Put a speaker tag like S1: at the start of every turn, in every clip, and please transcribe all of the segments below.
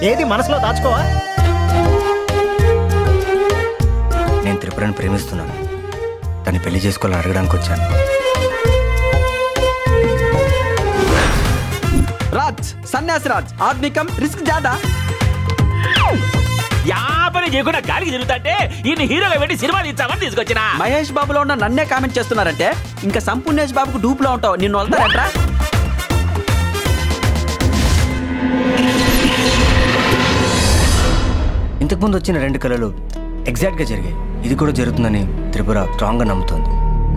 S1: ఏది మనసులో దాచుకోవా నేను త్రిపురని ప్రేమిస్తున్నాను తను పెళ్లి చేసుకోవాలని అడగడానికి వచ్చాను
S2: రాజ్ సన్యాసి రాజ్ ఆద్మీ కమ్ రిస్క్ జాదా
S3: యాపని చేయకుండా గాలికి తిరుగుతుంటే ఈయన హీరోగా పెట్టి సినిమాలు ఇచ్చామని తీసుకొచ్చిన
S2: మహేష్ బాబులో ఉన్న నన్నే కామెంట్ చేస్తున్నారంటే ఇంకా సంపూర్ణేష్ బాబుకు డూప్ లో ఉంటావు నిన్ను వస్తారంట్రా
S1: ఇంతకుముందు వచ్చిన రెండు కళలు ఎగ్జాక్ట్గా జరిగాయి ఇది కూడా జరుగుతుందని త్రిపుర స్ట్రాంగ్గా నమ్ముతోంది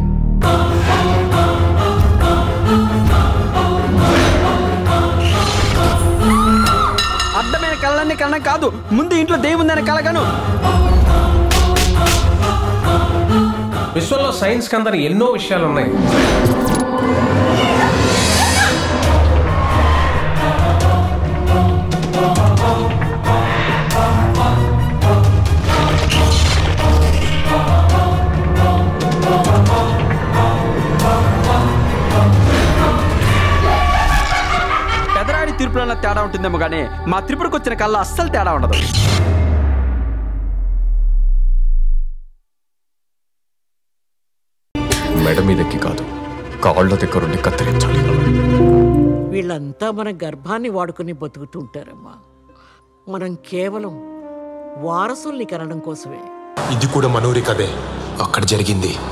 S2: అర్థమైన కళలన్నీ కలడం కాదు ముందు ఇంట్లో దెయ్యం ఉందనే కలగను
S4: విశ్వంలో సైన్స్ కందని ఎన్నో విషయాలు ఉన్నాయి
S2: పెదరాడి తీర్పులో తేడా ఉంటుందేమో కానీ మా త్రిపురకు వచ్చిన కళ్ళ అస్సలు తేడా ఉండదు
S5: మెడ మీదకి కాదు కాళ్ళ దగ్గరుండి కత్తిరించాలి
S6: వీళ్ళంతా మన గర్భాన్ని వాడుకుని బతుకుతుంటారమ్మా మనం కేవలం వారసుల్ని కనడం కోసమే
S7: ఇది కూడా మనూరి కదే అక్కడ జరిగింది